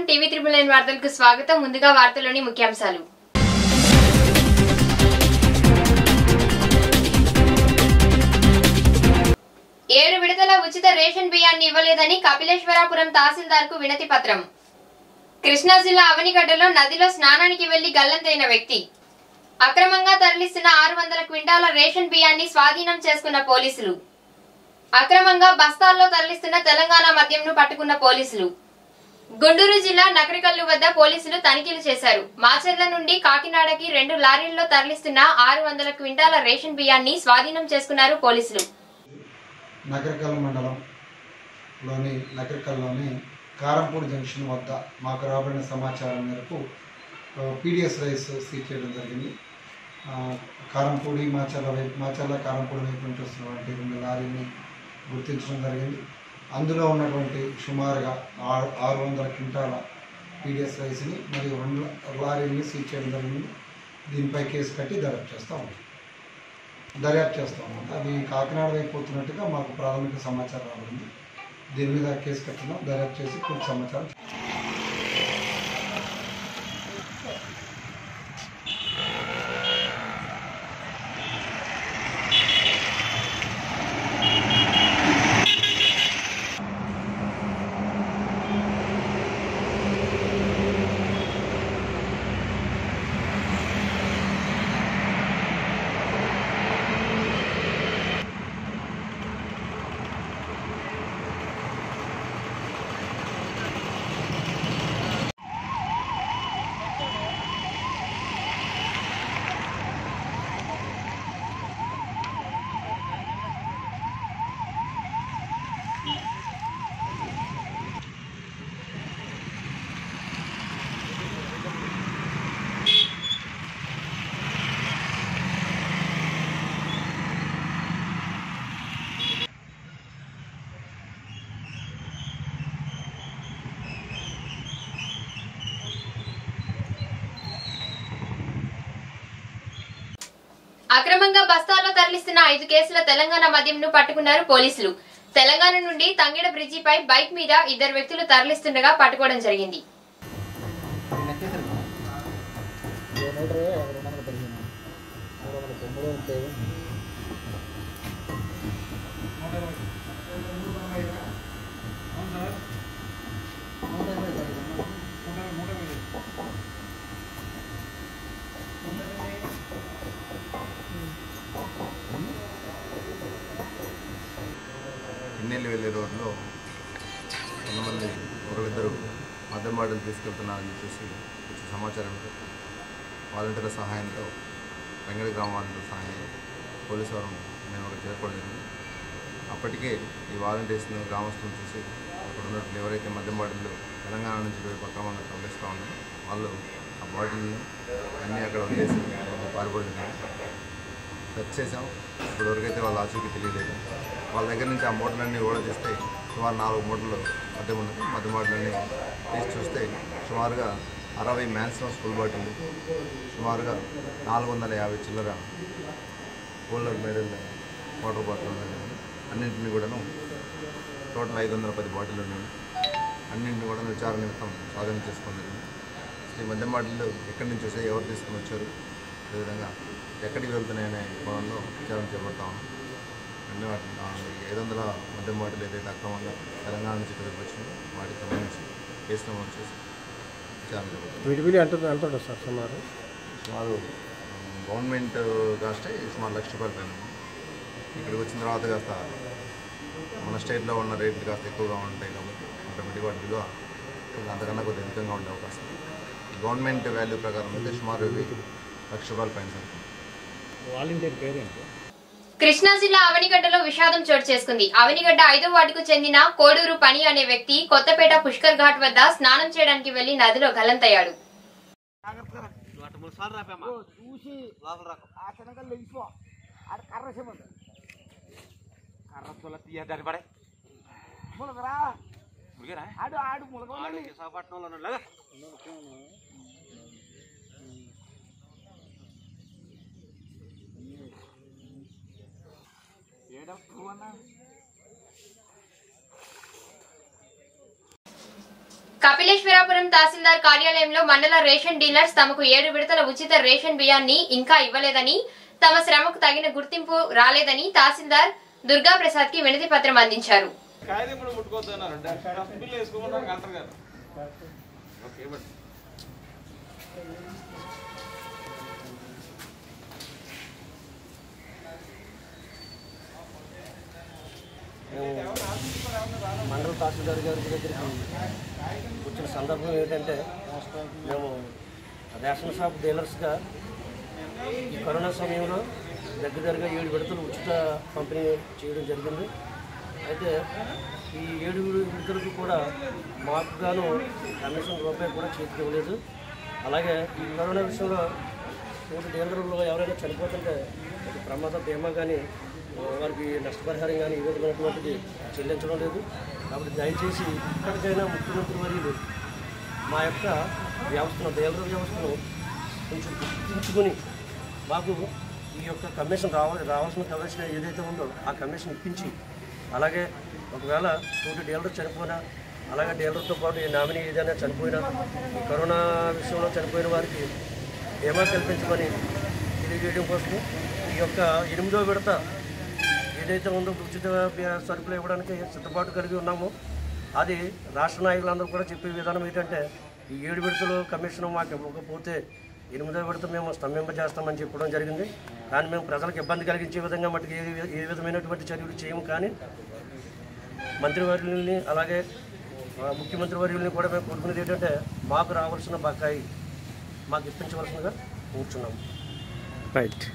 TV triple nine వార్తలకు స్వాగతం ముందుగా వార్తల్లోని ముఖ్యాంశాలు ఏడు విడతల ఉచిత రేషన్ బియ్యాన్ని ఇవ్వలేదని కపిలేశ్వరాపురం తహసీల్దార్ కు వినతి పత్రం కృష్ణా జిల్లా అవనిగడ్డలో నదిలో స్నానానికి వెళ్లి గల్లంతైన వ్యక్తి అక్రమంగా తరలిస్తున్న ఆరు వందల క్వింటాల రేషన్ బియ్యాన్ని స్వాధీనం చేసుకున్న పోలీసులు అక్రమంగా బస్తాల్లో తరలిస్తున్న తెలంగాణ మద్యంను పట్టుకున్న పోలీసులు గుంటూరు జిల్లా నకరికల్లు వద్ద పోలీసులు తనిఖీలు చేశారు మాచర్ల నుండి కాకినాడకి రెండు లారీల్లో తరలిస్తున్న ఆరు వందల క్వింటాల రేషన్ బియ్యాన్ని స్వాధీనం చేసుకున్నారు పోలీసులు నగరికల్ మండలంలోని నగరికల్లోని కారంపూడి జంక్షన్ వద్ద మాకు రాబడిన సమాచారం మేరకు పీడిఎస్ రైస్ సీజ్ చేయడం జరిగింది ఆ, కారంపూడి మాచర్ల వైపు మాచర్ల కారంపూడి వైపు నుంచి వస్తున్నటువంటి రెండు లారీని గుర్తించడం జరిగింది అందులో ఉన్నటువంటి సుమారుగా ఆరు ఆరు వందల క్వింటాల పీడిఎస్ రైస్ని మరియు రెండు లారీని సీజ్ చేయడం జరిగింది దీనిపై కేసు కట్టి దర్యాప్తు చేస్తూ ఉంటాం దర్యాప్తు చేస్తాం అది కాకినాడ వైపు పోతున్నట్టుగా మాకు ప్రాథమిక సమాచారం రాబడింది దీని మీద కేసు కట్టినాం దర్యాప్తు చేసి పూర్తి సమాచారం అక్రమంగా బస్తాల్లో తరలిస్తున్న ఐదు కేసుల తెలంగాణ మద్యంను పట్టుకున్నారు పోలీసులు తెలంగాణ నుండి తంగిడ బ్రిడ్జిపై బైక్ మీద ఇద్దరు వ్యక్తులు తరలిస్తుండగా పట్టుకోవడం జరిగింది ఇన్నెల్లి వెళ్ళే రోడ్లో కొంతమంది ఒకరిద్దరు మద్యం బాటలు తీసుకెళ్తున్నారని చెప్పేసి కొంచెం సమాచారంతో వాలంటీర్ల సహాయంతో వెంగళ గ్రామ వాలంటీర్ల సహాయంతో పోలీసు వారు మేము అక్కడ చేరుకోవడం జరిగింది అప్పటికే ఈ వాలంటీర్స్ను గ్రామస్తులను చూసి అక్కడ ఉన్నట్లు ఎవరైతే మద్యం బాటిల్లు తెలంగాణ నుంచి వైపు అక్రమంగా తరలిస్తూ ఉన్నారో వాళ్ళు ఆ బాటిల్ని అన్నీ అక్కడ వదిలేసి పారిపోవడం జరిగింది సెర్చ్ చేసాం ఇప్పటివరకైతే వాళ్ళ ఆచూకీ తెలియలేదు వాళ్ళ దగ్గర నుంచి ఆ మూటలన్నీ కూడా తీస్తే సుమారు నాలుగు మూటలు మద్యం ఉన్నది మద్యం బాటిలన్నీ తీసి చూస్తే సుమారుగా అరవై మ్యాన్సన్స్ ఫుల్ బాటిల్ సుమారుగా నాలుగు వందల యాభై చిల్లర కూలర్ మెడల్ వాటర్ బాటిల్ ఉన్నాయి అన్నింటినీ కూడాను టోటల్ ఐదు వందల పది బాటిల్ ఉన్నాయి అన్నింటిని కూడా విచారణ నిమిత్తం స్వాధీనం చేసుకోండి ఈ మద్యం బాటిల్ ఎక్కడి నుంచి వచ్చాయి ఎవరు తీసుకుని వచ్చారు అదేవిధంగా ఎక్కడికి వెళ్తున్నాయనే కోణంలో విచారణ చేపడతా ఉన్నాం అన్ని వాటి ఐదు వందల మద్యం బాటిల్ ఏదైతే అక్రమంగా తెలంగాణ నుంచి ఇక్కడికి వచ్చిందో వాటికి సంబంధించి కేసు నమోదు చేసి విచారణ చేపడతాం వీటి విలువ ఎంత ఎంత ఉంటుంది సార్ సుమారు సుమారు గవర్నమెంట్ కాస్టే సుమారు లక్ష రూపాయలు పైన ఉంది. ఇక్కడికి వచ్చిన తర్వాత కాస్త మన స్టేట్లో ఉన్న రేట్లు కాస్త ఎక్కువగా ఉంటాయి కాబట్టి ఆటోమేటిక్గా వాటి విలువ కొంచెం అంతకన్నా కొద్దిగా అధికంగా ఉండే అవకాశం ఉంది. గవర్నమెంట్ వాల్యూ ప్రకారం అయితే సుమారు ఇవి లక్ష రూపాయల పైన సరుకు. వాలంటీర్ పేరేంటి కృష్ణా జిల్లా అవనిగడ్డలో విషాదం చోటు చేసుకుంది అవనిగడ్డ ఐదో వార్డుకు చెందిన కోడూరు పని అనే వ్యక్తి కొత్తపేట పుష్కర్ ఘాట్ వద్ద స్నానం చేయడానికి వెళ్లి నదిలో గల్లంతయ్యాడు చూసి ఆ శనగలు లెగిపో ఆడ కర్ర సేమంది కర్ర తొల తీయ దాని పడే ములగరా ములిగరా ఆడు ఆడు ములగ విశాఖపట్నంలో ఉన్నాడు ఏడప్పుడు అన్నా కపిలేశ్వరాపురం తహసీల్దార్ కార్యాలయంలో మండల రేషన్ డీలర్స్ తమకు ఏడు విడతల ఉచిత రేషన్ బియ్యాన్ని ఇంకా ఇవ్వలేదని తమ శ్రమకు తగిన గుర్తింపు రాలేదని తహసీల్దార్ దుర్గా ప్రసాద్ కి వినతి పత్రం అందించారు కాయలు ఇప్పుడు ముట్టుకోవద్దు అన్నారు డస్ట్బిన్లో వేసుకోమన్నారు అంటారు కదా ఓకే బట్ మండల తహసీల్దార్ గారి దగ్గరికి వచ్చిన సందర్భం ఏంటంటే మేము రేషన్ షాప్ డీలర్స్గా ఈ కరోనా సమయంలో దగ్గర దగ్గరగా ఏడు విడతలు ఉచిత పంపిణీ చేయడం జరిగింది అయితే ఈ ఏడు విడతలకు కూడా మాకు గాను కమిషన్ రూపాయి కూడా చేతికి ఇవ్వలేదు అలాగే ఈ కరోనా విషయంలో మూడు డీలర్లు ఎవరైనా చనిపోతుంటే ఒక ప్రమాద బీమా కానీ వారికి నష్టపరిహారం కానీ ఈ విధమైనటువంటిది చెల్లించడం లేదు కాబట్టి దయచేసి ఇప్పటికైనా ముఖ్యమంత్రి వర్యులు మా యొక్క వ్యవస్థను డీలర్ వ్యవస్థను కొంచెం గుర్తించుకొని మాకు ఈ యొక్క కమిషన్ రావాలి రావాల్సిన కమిషన్ ఏదైతే ఉందో ఆ కమిషన్ ఇప్పించి అలాగే ఒకవేళ తోటి డీలర్ చనిపోయినా అలాగే డీలర్తో పాటు ఈ నామినీ ఏదైనా చనిపోయినా ఈ కరోనా విషయంలో చనిపోయిన వారికి బీమా కల్పించమని తెలియజేయడం కోసం ఈ యొక్క ఎనిమిదో విడత ఏదైతే ఉందో ఉచిత బి- సరుకులు ఇవ్వడానికి సిద్ధపాటు కలిగి ఉన్నామో అది రాష్ట్ర నాయకులందరూ కూడా చెప్పే విధానం ఏంటంటే ఈ ఏడు విడతలు కమిషన్ మాకు ఇవ్వకపోతే ఎనిమిదో విడత మేము స్తంభింపజేస్తామని చెప్పడం జరిగింది కానీ మేము ప్రజలకు ఇబ్బంది కలిగించే విధంగా మటుకు ఏ ఏ విధమైనటువంటి చర్యలు చేయము కానీ మంత్రివర్యుల్ని అలాగే ఆ, ముఖ్యమంత్రి వర్యుల్ని కూడా మేము కోరుకునేది ఏంటంటే మాకు రావాల్సిన బకాయి మాకు ఇప్పించవలసిందిగా కూర్చున్నాము రైట్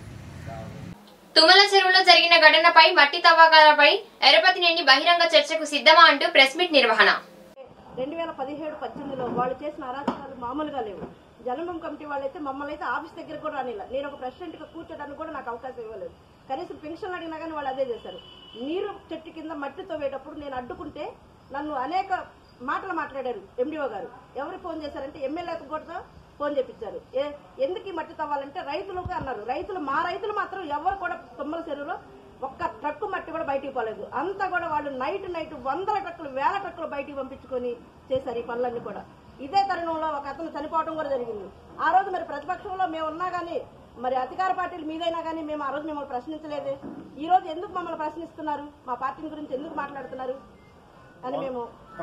తుమ్మల చెరువులో జరిగిన ఘటనపై మట్టి తవ్వకాలపై ఎరపతినేని బహిరంగ చర్చకు సిద్ధమా అంటూ ప్రెస్ మీట్ నిర్వహణ రెండు వేల పదిహేడు పద్దెనిమిదిలో వాళ్ళు చేసిన అరాచకాలు మామూలుగా లేవు జనమం కమిటీ వాళ్ళైతే మమ్మల్ని అయితే ఆఫీస్ దగ్గర కూడా రానిలా నేను ఒక ప్రెసిడెంట్గా కూర్చోడానికి కూడా నాకు అవకాశం ఇవ్వలేదు కనీసం పెన్షన్ అడిగినా కానీ వాళ్ళు అదే చేశారు నీరు చెట్టు కింద మట్టి తవ్వేటప్పుడు నేను అడ్డుకుంటే నన్ను అనేక మాటలు మాట్లాడారు ఎండిఓ గారు ఎవరు ఫోన్ చేశారంటే ఎమ్మెల్యేకు కూడా ఫోన్ చేపించారు ఏ ఎందుకు ఈ మట్టి తవ్వాలంటే రైతులకు అన్నారు రైతులు మా రైతులు మాత్రం ఎవరు కూడా తుమ్మల చెరువులో ఒక్క ట్రక్కు మట్టి కూడా బయటికి పోలేదు అంతా కూడా వాళ్ళు నైట్ నైట్ వందల ట్రక్కులు వేల ట్రక్కులు బయటికి పంపించుకొని చేశారు ఈ పనులన్నీ కూడా ఇదే తరుణంలో ఒక అతను చనిపోవడం కూడా జరిగింది ఆ రోజు మరి ప్రతిపక్షంలో మేము ఉన్నా కానీ మరి అధికార పార్టీలు మీదైనా కానీ మేము ఆ రోజు మిమ్మల్ని ప్రశ్నించలేదే ఈ రోజు ఎందుకు మమ్మల్ని ప్రశ్నిస్తున్నారు మా పార్టీని గురించి ఎందుకు మాట్లాడుతున్నారు అని మేము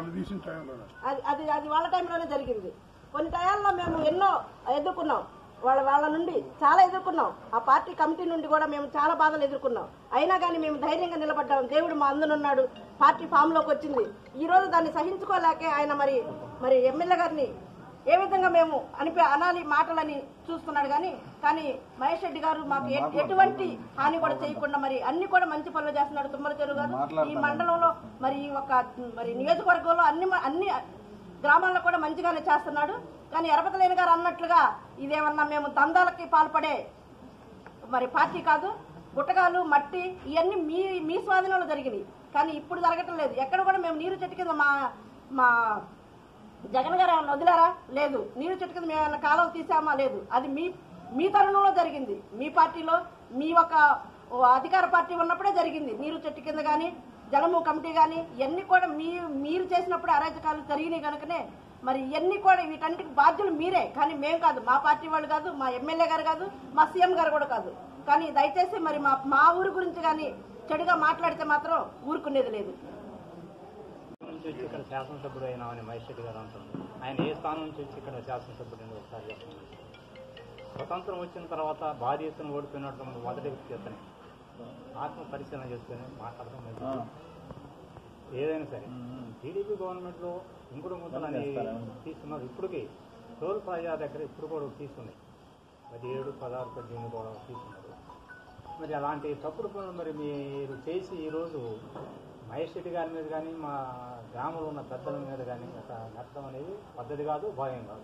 అది అది అది వాళ్ళ టైంలోనే జరిగింది కొన్ని టయాల్లో మేము ఎన్నో ఎదుర్కొన్నాం వాళ్ళ వాళ్ళ నుండి చాలా ఎదుర్కొన్నాం ఆ పార్టీ కమిటీ నుండి కూడా మేము చాలా బాధలు ఎదుర్కొన్నాం అయినా కానీ మేము ధైర్యంగా నిలబడ్డాం దేవుడు మా అందునున్నాడు పార్టీ ఫామ్ లోకి వచ్చింది ఈ రోజు దాన్ని సహించుకోలేకే ఆయన మరి మరి ఎమ్మెల్యే గారిని ఏ విధంగా మేము అనిపి అనాలి మాటలని చూస్తున్నాడు కానీ కానీ మహేష్ రెడ్డి గారు మాకు ఎ- ఎటువంటి హాని కూడా చేయకుండా మరి అన్ని కూడా మంచి పనులు చేస్తున్నాడు తుమ్మల చెరువు గారు ఈ మండలంలో మరి ఈ ఒక మరి నియోజకవర్గంలో అన్ని మ- అన్ని గ్రామాల్లో కూడా మంచిగానే చేస్తున్నాడు కానీ ఎరపతలేని గారు అన్నట్లుగా ఇదేమన్నా మేము దందాలకి పాల్పడే మరి పార్టీ కాదు గుట్టకాలు మట్టి ఇవన్నీ మీ మీ స్వాధీనంలో జరిగినాయి కానీ ఇప్పుడు జరగటం లేదు ఎక్కడ కూడా మేము నీరు చెట్టు కింద మా మా జగన్ గారు ఏమన్నా వదిలారా లేదు నీరు చెట్టు కింద మేము ఏమన్నా కాలువ తీసామా లేదు అది మీ మీ తరుణంలో జరిగింది మీ పార్టీలో మీ ఒక ఓ అధికార పార్టీ ఉన్నప్పుడే జరిగింది నీరు చెట్టు కింద కానీ జలము కమిటీ కానీ ఇవన్నీ కూడా మీ మీరు చేసినప్పుడే అరాచకాలు జరిగినాయి కనుకనే మరి ఇవన్నీ కూడా వీటన్నిటికి బాధ్యులు మీరే కానీ మేము కాదు మా పార్టీ వాళ్ళు కాదు మా ఎమ్మెల్యే గారు కాదు మా సీఎం గారు కూడా కాదు కానీ దయచేసి మరి మా మా ఊరు గురించి కానీ చెడుగా మాట్లాడితే మాత్రం ఊరుకునేది లేదు నుంచి వచ్చి ఇక్కడ శాసనసభ్యుడు అయినామని మహేష్ రెడ్డి గారు అంటున్నారు ఆయన ఏ స్థానం నుంచి వచ్చి ఇక్కడ శాసనసభ్యుడు అని ఒకసారి చెప్పండి స్వతంత్రం వచ్చిన తర్వాత భారీ ఎత్తున ఓడిపోయినటువంటి మొదటి వ్యక్తి అతనే ఆత్మ పరిశీలన చేసుకొని మాట్లాడడం మంచిది. ఏదైనా సరే టీడీపీ గవర్నమెంట్లో ఇంకుడు ముద్దలని తీస్తున్నారు ఇప్పటికీ టోల్ ప్లాజా దగ్గర ఇప్పుడు కూడా తీసుకున్నాయి పదిహేడు పదహారు పద్దెనిమిది కూడా తీసుకున్నారు మరి అలాంటి తప్పుడు పనులు మరి మీరు చేసి ఈరోజు మహేష్ రెడ్డి గారి మీద కానీ మా గ్రామంలో ఉన్న పెద్దల మీద కానీ ఒక నష్టం అనేది పద్ధతి కాదు భావ్యం కాదు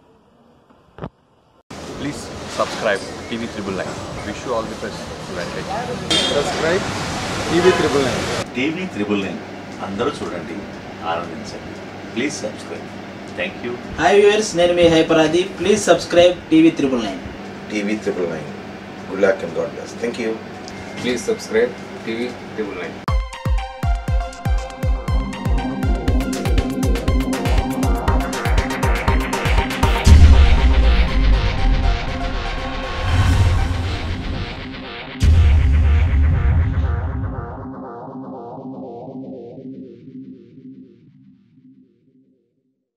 Please subscribe TV Triple Nine. Wish you all the best. Advantage. Subscribe TV triple nine TV triple nine అందరూ చూడండి ఆనందించండి please subscribe thank you hi viewers నేను మీ హైపరాది please subscribe TV triple nine TV triple nine good luck and God bless thank you Please subscribe TV Triple Nine.